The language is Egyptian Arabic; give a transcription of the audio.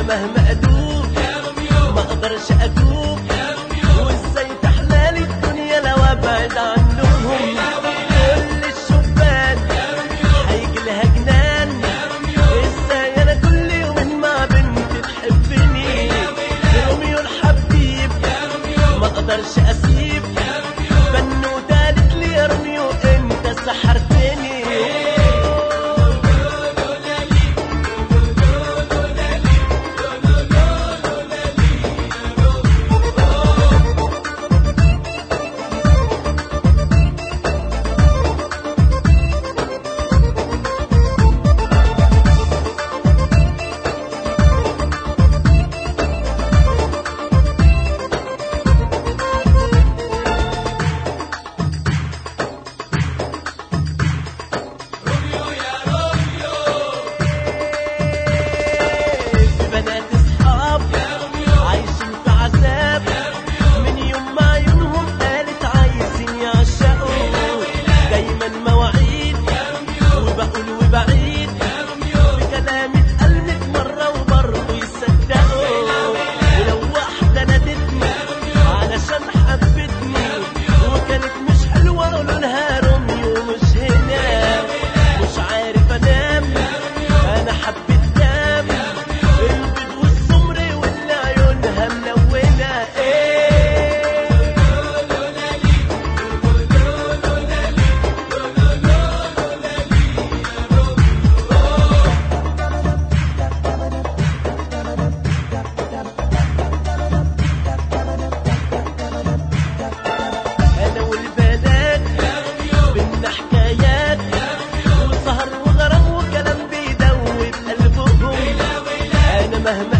مهما ادوب ما اقدرش اتوب وازاي تحلالي الدنيا لو ابعد عنهم كل الشبان هيجي لها جنان ازاي انا كل يوم مع بنت تحبني روميو الحبيب ما اقدرش اسيب بنوتة قالت لي يا روميو انت سحرتني في بنات اصحاب عايشين في عذاب من يوم ما عيونهم قالت عايزين يعشقوا دايما مواعيد وبقول وبعيد بكلامي اتقلبت مرة وبرضه يصدقوا ولو واحدة نادتني علشان حبتني وكانت مش حلوة قولوا لها روميو مش هنا مش عارف انام انا حبيت دم البيض والسمر واللي عيونها ملونة ايه انا والبنات بينا حكايات وسهر وغرام وكلام بيدوب قلبهم انا مهما